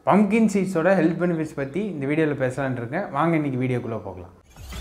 Pumpkin சீட்ஸோட health benefits பற்றி இந்த வீடியோவில் பேசலான்னு இருக்கேன் வாங்க இன்னைக்கு வீடியோக்குள்ளே போகலாம்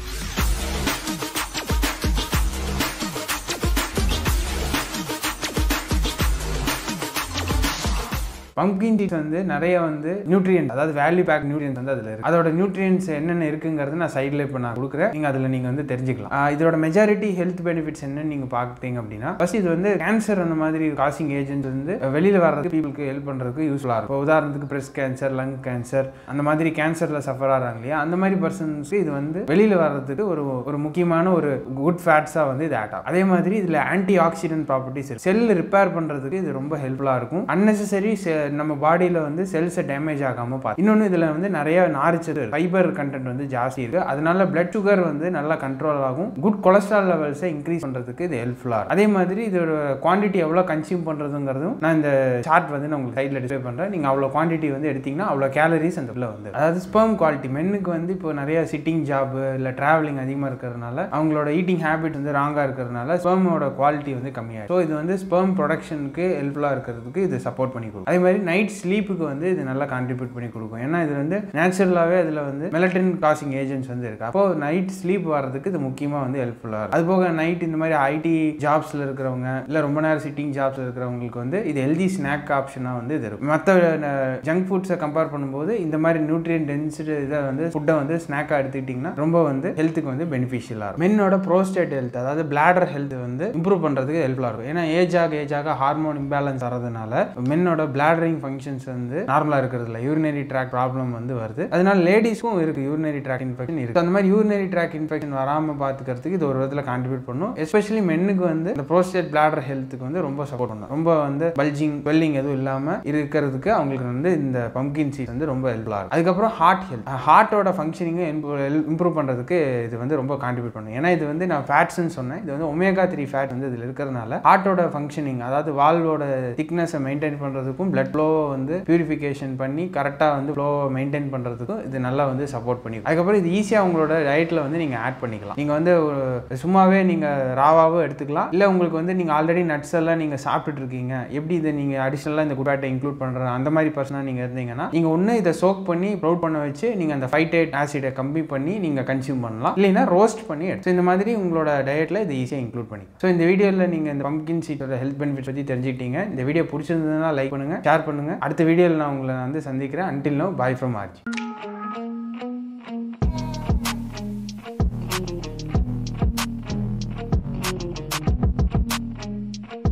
பம்கின் சீட்ஸ் வந்து நிறைய வந்து நியூட்ரியன்ட் அதாவது வேல்யூ பேக் நியூட்ரியன்ஸ் வந்து அதில் இருக்குது அதோட நியூட்ரியன்ஸ் என்னென்ன இருக்குங்கிறது நான் சைடில் இப்போ நான் கொடுக்குறேன் நீங்கள் அதில் நீங்கள் வந்து தெரிஞ்சுக்கலாம் ஆஹ் இதோட மெஜாரிட்டி ஹெல்த் பெனிஃபிட்ஸ் என்னன்னு நீங்கள் பார்த்தீங்க அப்படின்னா ஃபர்ஸ்ட் இது வந்து கேன்சர் அந்த மாதிரி காசிங் ஏஜென்ட் வந்து வெளியில் வர்றதுக்கு பீப்புளுக்கு ஹெல்ப் பண்ணுறதுக்கு யூஸ்ஃபுல்லாக இருக்கும் இப்போ உதாரணத்துக்கு பிரஸ்ட் கேன்சர் லங் கேன்சர் அந்த மாதிரி கேன்சரில் சஃபர் ஆகிறாங்க இல்லையா அந்த மாதிரி பர்சன்ஸ்க்கு இது வந்து வெளியில் வர்றதுக்கு ஒரு ஒரு முக்கியமான ஒரு குட் ஃபேட்ஸாக வந்து இது ஆட் ஆகும் அதே மாதிரி இதில் antioxidant properties cell repair பண்ணுறதுக்கு இது ரொம்ப ஹெல்ப்ஃபுல்லாக இருக்கும் அன்னெசரி நம்ம பாடியில் வந்து செல்ஸை டேமேஜ் ஆகாமல் பார்த்து இன்னொன்று இதில் வந்து நிறைய நாரிச்சது ஃபைபர் கண்டென்ட் வந்து ஜாஸ்தி இருக்குது அதனால பிளட் சுகர் வந்து நல்லா கண்ட்ரோல் ஆகும் குட் கொலஸ்ட்ரால் லெவல்ஸை இன்க்ரீஸ் பண்ணுறதுக்கு இது ஹெல்ப்ஃபுல்லாக இருக்கும் அதே மாதிரி இதோட குவான்டிட்டி எவ்வளோ கன்சியூம் பண்ணுறதுங்கிறதும் நான் இந்த சார்ட் வந்து நான் உங்களுக்கு சைடில் டிஸ்பிளே பண்ணுறேன் நீங்கள் அவ்வளோ குவான்டிட்டி வந்து எடுத்தீங்கன்னா அவ்வளோ கேலரிஸ் அந்த உள்ள வந்து அதாவது ஸ்பெர்ம் குவாலிட்டி மென்னுக்கு வந்து இப்போ நிறைய சிட்டிங் ஜாப் இல்லை டிராவலிங் அதிகமாக இருக்கிறதுனால அவங்களோட ஈட்டிங் ஹேபிட் வந்து ராங்காக இருக்கிறதுனால ஸ்பெர்மோட குவாலிட்டி வந்து கம்மியாகும் ஸோ இது வந்து ஸ்பெர்ம் ப்ரொடக்ஷனுக்கு ஹெல்ப்ஃபுல்லாக இருக்கிறதுக்கு இது சப்போர்ட் பண்ணி கொடுக்கும் அதே மாதிரி நைட் ஸ்லீப்புக்கு வந்து இது நல்லா கான்ட்ரிபியூட் பண்ணி கொடுக்கும் ஏன்னா இது வந்து நேச்சுரலாகவே அதில் வந்து மெலட்டின் காசிங் ஏஜென்ட்ஸ் வந்து இருக்கு அப்போ நைட் ஸ்லீப் வர்றதுக்கு இது முக்கியமாக வந்து ஹெல்ப்ஃபுல்லாக இருக்கும் அது போக நைட் இந்த மாதிரி ஐடி ஜாப்ஸில் இருக்கிறவங்க இல்லை ரொம்ப நேரம் சிட்டிங் ஜாப்ஸில் இருக்கிறவங்களுக்கு வந்து இது ஹெல்தி ஸ்நாக் ஆப்ஷனாக வந்து இது இருக்கும் மற்ற ஜங்க் ஃபுட்ஸை கம்பேர் பண்ணும்போது இந்த மாதிரி நியூட்ரியன் டென்சிட்டி இதை வந்து ஃபுட்டை வந்து ஸ்நாக்காக எடுத்துக்கிட்டிங்கன்னா ரொம்ப வந்து ஹெல்த்துக்கு வந்து பெனிஃபிஷியலாக இருக்கும் மென்னோட ப்ரோஸ்டேட் ஹெல்த் அதாவது பிளாடர் ஹெல்த் வந்து இம்ப்ரூவ் பண்ணுறதுக்கு ஹெல்ப்ஃபுல்லாக இருக்கும் ஏன்னா ஏஜ் ஆக ஏஜ் ஆக ஹார்மோன் இம்பேலன்ஸ் வரதுனால மென்னோட பிளாடரிங் ஃபங்க்ஷன்ஸ் வந்து நார்மலாக இருக்கிறது இல்லை யூரினரி ட்ராக் ப்ராப்ளம் வந்து வருது அதனால லேடிஸ்க்கும் இருக்கு யூரினரி ட்ராக் இன்ஃபெக்ஷன் இருக்கு அந்த மாதிரி யூரினரி ட்ராக் இன்ஃபெக்ஷன் வராமல் பார்த்துக்கிறதுக்கு இது ஒரு விதத்தில் கான்ட்ரிபியூட் பண்ணும் எஸ்பெஷலி மென்னுக்கு வந்து இந்த ப்ரோஸ்டேட் பிளாடர் ஹெல்த்துக்கு வந்து ரொம்ப சப்போர்ட் பண்ணும் ரொம்ப வந்து பல்ஜிங் ஸ்வெல்லிங் எதுவும் இல்லாமல் இருக்கிறதுக்கு அவங்களுக்கு வந்து இந்த பம்கின் சீட் வந்து ரொம்ப ஹெல்ப்ஃபுல்லாக இருக்கும் அதுக்கப்புறம் ஹார்ட் ஹெல்த் ஹார்ட்டோட ஃபங்க்ஷனிங்கை இம்ப்ரூவ் பண்ணுறதுக்கு இது வந்து ரொம்ப கான்ட்ரிபியூட் பண்ணும் ஏன்னா இது வந்து நான் ஃபேட்ஸ்னு சொன்னேன் இது வந்து ஒமேகா த்ரீ ஃபேட் வந்து இதில் இருக்கிறதுனால ஹார்ட்டோட ஃபங்க்ஷனிங் அதாவது வால்வோட திக்னஸை மெயின்டைன் பண்ணுறதுக்கும் பிளட் ஃப்ளோவை வந்து பியூரிஃபிகேஷன் பண்ணி கரெக்டாக வந்து ஃப்ளோவை மெயின்டைன் பண்ணுறதுக்கும் இது நல்லா வந்து சப்போர்ட் பண்ணி அதுக்கப்புறம் இது ஈஸியாக உங்களோட டயட்டில் வந்து நீங்கள் ஆட் பண்ணிக்கலாம் நீங்கள் வந்து ஒரு சும்மாவே நீங்கள் ராவாவோ எடுத்துக்கலாம் இல்லை உங்களுக்கு வந்து நீங்கள் ஆல்ரெடி நட்ஸ் எல்லாம் நீங்கள் சாப்பிட்டுட்டு இருக்கீங்க எப்படி இதை நீங்கள் அடிஷ்னலாக இந்த குட் இன்க்ளூட் பண்ணுற அந்த மாதிரி பர்சனாக நீங்கள் இருந்தீங்கன்னா நீங்கள் ஒன்று இதை சோக் பண்ணி ப்ரௌட் பண்ண வச்சு நீங்கள் அந்த ஃபைட்டேட் ஆசிடை கம்மி பண்ணி நீங்கள் கன்சியூம் பண்ணலாம் இல்லைன்னா ரோஸ்ட் பண்ணி எடுத்து இந்த மாதிரி உங்களோட டயட்டில் இது ஈஸியாக இன்க்ளூட் பண்ணி ஸோ இந்த வீடியோவில் நீங்கள் இந்த பம்கின் சீட்டோட ஹெல்த் பெனிஃபிட்ஸ் பற்றி தெரிஞ்சுக்கிட்டீங்க இந்த வீடியோ பிடிச்சிருந்ததுன்னா லைக் பண்ணுங்கள் ஷேர் பண்ணுங்கள் அடுத்த வீடியோவில் நான் உங்களை வந்து சந்திக்கிறேன் until no bye from R G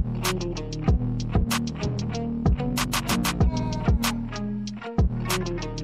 Thank you.